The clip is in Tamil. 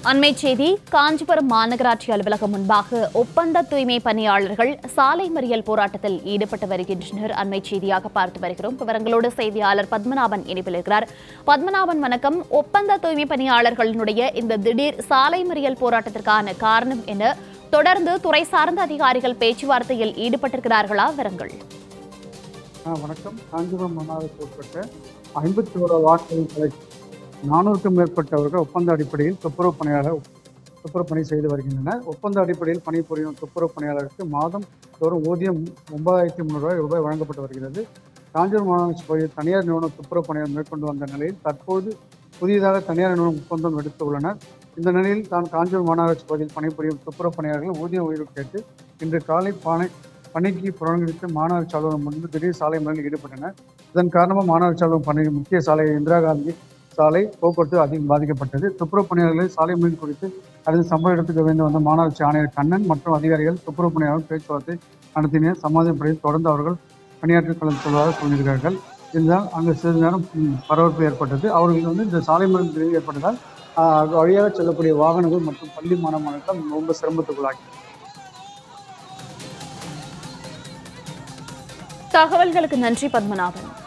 அண்மை செய்தி காஞ்சிபுரம் மாநகராட்சி அலுவலகம் முன்பாக ஒப்பந்த தூய்மை பணியாளர்கள் சாலை மறியல் போராட்டத்தில் ஈடுபட்டு வருகின்றனர் அண்மை செய்தியாக பார்த்து வருகிறோம் விவரங்களோடு செய்தியாளர் பத்மநாபன் இணைப்பில் இருக்கிறார் பத்மநாபன் வணக்கம் ஒப்பந்த தூய்மை பணியாளர்களினுடைய இந்த திடீர் சாலை மறியல் போராட்டத்திற்கான காரணம் என்ன தொடர்ந்து துறை சார்ந்த அதிகாரிகள் பேச்சுவார்த்தையில் ஈடுபட்டிருக்கிறார்களா விவரங்கள் ஆ, வணக்கம் காஞ்சிபுரம் மாநகருக்கு உட்பட்ட ஐம்பத்தி ஓரு வாக்குகளை நானூறுக்கும் மேற்பட்டவர்கள் ஒப்பந்த அடிப்படையில் துப்புரவு பணியாளர் துப்புரவு பணி செய்து வருகின்றனர் ஒப்பந்த அடிப்படையில் பணிபுரியும் துப்புரவு பணியாளருக்கு மாதம் தோறும் ஊதியம் ஒன்பதாயிரத்தி முந்நூறு ரூபாய் வழங்கப்பட்டு வருகிறது காஞ்சிபுரம் மாநகராட்சி பகுதியில் தனியார் நிறுவனம் துப்புரவு பணியாளர் மேற்கொண்டு வந்த நிலையில் தற்போது புதியதாக தனியார் நிறுவனம் ஒப்பந்தம் எடுத்துள்ளனர் இந்த நிலையில் தான் காஞ்சிபுரம் மாநகராட்சி பகுதியில் பணிபுரியும் துப்புரவு பணியாளர்கள் ஊதிய உயர்வு கேட்டு இன்று காலை பானை பணிக்கு புறக்கணித்து மாநகராட்சி அலுவலகம் முன்பு திடீர் சாலை மறியலில் ஈடுபட்டனர் இதன் காரணமாக மாநகராட்சி அலுவலகம் பணி முக்கிய சாலை இந்திரா காந்தி சாலை போக்குவரத்து அதிகம் பாதிக்கப்பட்டது துப்புரவு பணியாளர்களை சாலை மறியல் குறித்து அறிந்து சம்பவ இடத்துக்கு விரைந்து வந்த மாநகராட்சி ஆணையர் கண்ணன் மற்றும் அதிகாரிகள் துப்புரவு பணியாளர்கள் பேச்சுவார்த்தை நடத்தினர் சமாதானப்படி தொடர்ந்து அவர்கள் பணியாற்றிக் கலந்து கொள்வதாக சொல்கிறார்கள் இதனால் அங்கு சிறிது நேரம் ம், பரபரப்பு ஏற்பட்டது அவர்கள் வந்து இந்த சாலை மறியல் விரைவு ஏற்பட்டதால் ஆஹ், அது வழியாக செல்லக்கூடிய வாகனங்கள் மற்றும் பள்ளி மாணவ மாணவர்கள் ரொம்ப சிரமத்துக்குள்ளாகி தகவல்களுக்கு நன்றி பத்மநாபன்